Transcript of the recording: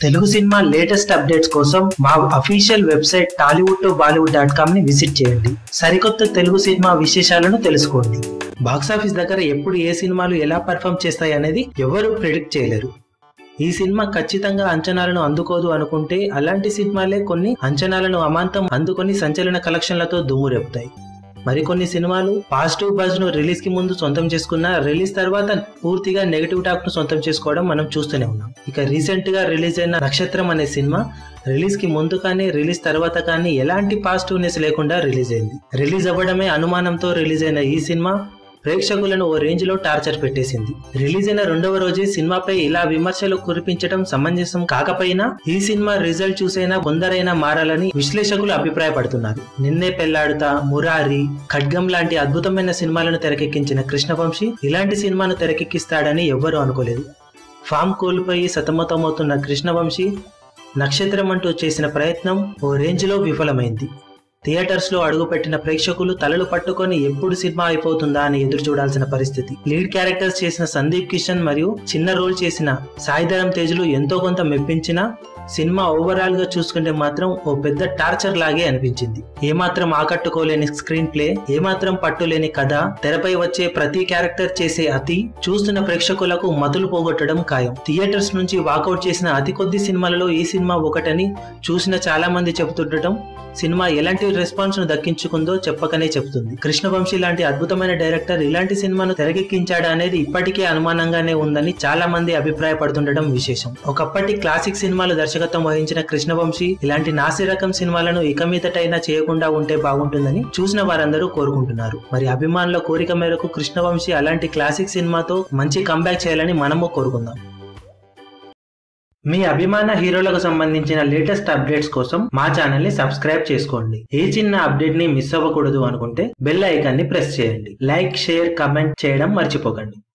Telugu cinema latest updates కోసం మా official website Tollywood to Bollywood dot com ని visit చేయండి సరికొత్త తెలుగు సినిమా విశేషాలను తెలుసుకోండి బాక్సాఫీస్ దగ్గర ఎప్పుడు ఏ సినిమాలు ఎలా పర్ఫామ్ చేస్తాయి అనేది ఎవరు ప్రిడిక్ట్ చేయలేరు ఈ సినిమా ఖచ్చితంగా అంచనాలను అందుకోదు అనుకుంటే అలాంటి సినిమాలే కొన్ని అంచనాలను అమాంతం అందుకొని సంచలన కలెక్షన్లతో దుమ్ము రేపుతాయి మరికొన్ని సినిమాలు పాజిటివ్ బజ్ ను రిలీజ్ కి ముందు సొంతం చేసుకున్న రిలీజ్ తర్వాత పూర్తిగా నెగిటివ్ టాక్ ను సొంతం చేసుకోవడం మనం చూస్తూనే ఉన్నాం ఇక రీసెంట్ గా రిలీజ్ అయిన నక్షత్రం అనే సినిమా రిలీజ్ కి ముందు కానీ రిలీజ్ తర్వాత కానీ ఎలాంటి పాజిటివ్నెస్ లేకుండా రిలీజ్ అయింది రిలీజ్ అవ్వడమే అనుమానంతో రిలీజ్ అయిన ఈ సినిమా ప్రేక్షకులను ఓ రేంజ్ లో టార్చర్ పెట్టేసింది రిలీజ్ అయిన రెండవ రోజే సినిమాపై ఇలా విమర్శలు కురిపించడం సమంజసం కాకపోయినా ఈ సినిమా రిజల్ట్ చూసైనా కొందరైనా మారాలని విశ్లేషకులు అభిప్రాయపడుతున్నారు నిన్నే పెళ్లాడుతా మురారి ఖడ్గం లాంటి అద్భుతమైన సినిమాలను తెరకెక్కించిన కృష్ణవంశీ ఇలాంటి సినిమాను తెరకెక్కిస్తాడని ఎవ్వరూ అనుకోలేదు ఫామ్ కోల్పోయి సతమతమవుతున్న కృష్ణవంశీ నక్షత్రం అంటూ చేసిన ప్రయత్నం ఓ రేంజ్ లో విఫలమైంది థియేటర్స్ లో అడుగుపెట్టిన ప్రేక్షకులు తలలు పట్టుకొని ఎప్పుడు సినిమా అయిపోతుందా అని ఎదురు చూడాల్సిన పరిస్థితి లీడ్ క్యారెక్టర్స్ చేసిన సందీప్ కిషన్ మరియు చిన్న రోల్ చేసిన సాయిధరం తేజులు ఎంతో కొంత మెప్పించినా సినిమా ఓవరాల్ గా చూసుకుంటే మాత్రం ఓ పెద్ద టార్చర్ లాగే అనిపించింది ఏమాత్రం ఆకట్టుకోలేని స్క్రీన్ ప్లే ఏమాత్రం పట్టులేని కథ తెరపై వచ్చే ప్రతి క్యారెక్టర్ చేసే అతి చూస్తున్న ప్రేక్షకులకు మతులు పోగొట్టడం ఖాయం థియేటర్స్ నుంచి వాకౌట్ చేసిన అతి కొద్ది సినిమాలలో ఈ సినిమా ఒకటని చూసిన చాలా మంది చెబుతుండటం సినిమా ఎలాంటి రెస్పాన్స్ ను దక్కించుకుందో చెప్పకనే చెబుతుంది కృష్ణవంశీ లాంటి అద్భుతమైన డైరెక్టర్ ఇలాంటి సినిమాను తెరకెక్కించాడా అనేది ఇప్పటికే అనుమానంగానే ఉందని చాలా మంది అభిప్రాయపడుతుండటం విశేషం ఒకప్పటి క్లాసిక్ సినిమాలు దర్శకత్వం వహించిన కృష్ణవంశీ ఇలాంటి నాసి రకం సినిమాలను ఇక మీదటైనా చేయకుండా ఉంటే బాగుంటుందని చూసిన వారందరూ కోరుకుంటున్నారు మరి అభిమానుల కోరిక మేరకు కృష్ణవంశీ అలాంటి క్లాసిక్ సినిమాతో మంచి కంబ్యాక్ చేయాలని మనము కోరుకుందాం మీ అభిమాన హీరోలకు సంబంధించిన లేటెస్ట్ అప్డేట్స్ కోసం మా ఛానల్ ని సబ్స్క్రైబ్ చేసుకోండి ఏ చిన్న అప్డేట్ ని మిస్ అవ్వకూడదు అనుకుంటే బెల్ ఐకాన్ ని ప్రెస్ చేయండి లైక్ షేర్ కమెంట్ చేయడం మర్చిపోకండి